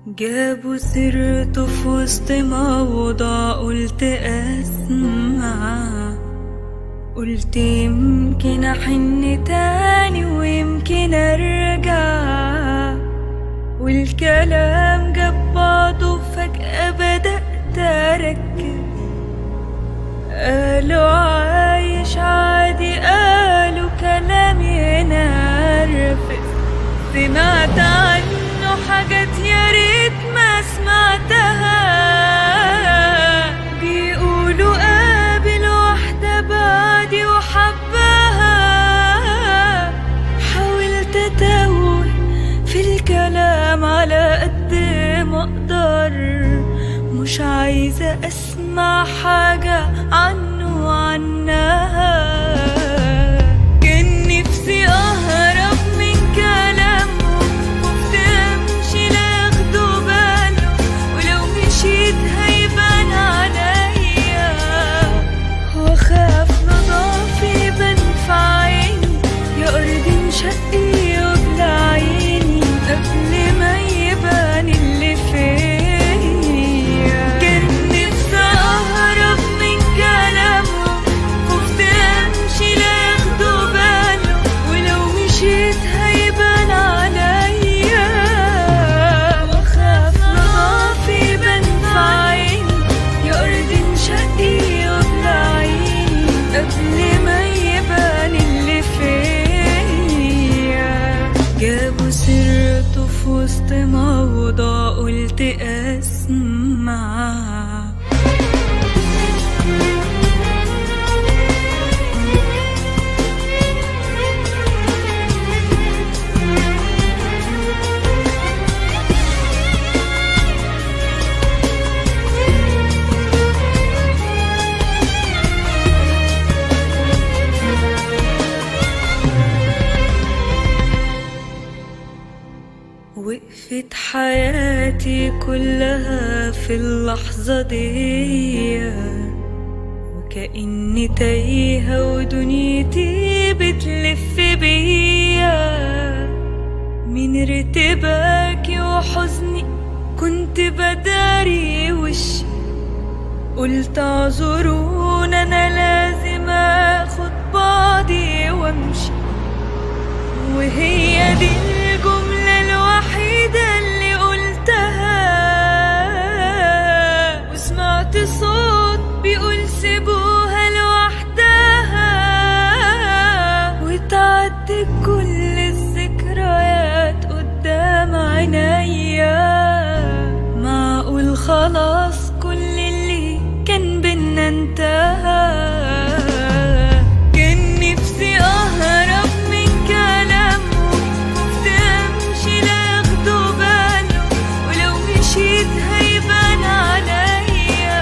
جابوا سيرته في وسط موضوع قلت اسمع قلت يمكن احن تاني ويمكن ارجع والكلام جاب بعضه فجأة بدأت اركز قالوا عايش عادي قالوا كلام ينرفز سمعت عنه حاجات يا ريت ما سمعتها بيقولوا قابل واحدة بعدي وحبها حاولت اتوه في الكلام على قد ما اقدر مش عايزة اسمع حاجة عنه وعنها كان نفسي اهرب من كلامه خفت امشي لا ياخدوا باله ولو مشيت هيبان عليا واخاف نضافي يبان في عيني يا ارض انشقي وابلع عيني قبل ما يبان اللي فيا كان نفسي اهرب من كلامه خفت امشي لا ياخدوا باله ولو مشيت هيبان عليا واخاف نضافي يبان في عيني يا ارض انشقي وابلع عيني قبل ما يبان اللي فيا جابوا سيرته في وسط موضوع قلت اسمع وقفت حياتي كلها في اللحظة دي وكأني تايهة ودنيتي بتلف بيا من ارتباكي وحزني كنت بداري وشي قلت اعذرون انا لازم اخد بعضي وامشي وهي دي الجملة الوحيدة اللي قلتها وسمعت صوت بيقول سيبوها لوحدها وتعدي كل الذكريات قدام عينيا معقول خلاص كل اللي كان بينا انتهى كان نفسي اهرب من كلامه خفت امشي لا ياخدوا باله ولو مشيت هيبان عليا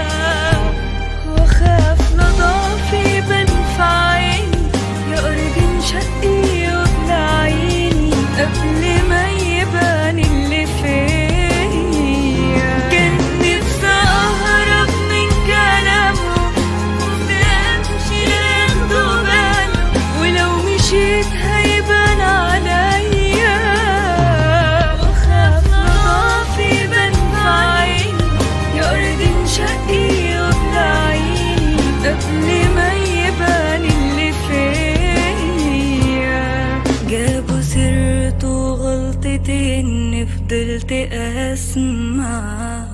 واخاف نضافي يبان في عيني يا ارض انشقي وابلع عيني قبل ما يبان اللي فيا كان نفسي اهرب من كلامه خفت امشي لا ياخدوا باله ولو مشيت هيبان عليا واخاف نضافي يبان في عيني يا ارض انشقي وابلع عيني قبل ما يبان اللي فيا جابوا سيرته غلطتي اني فضلت اسمع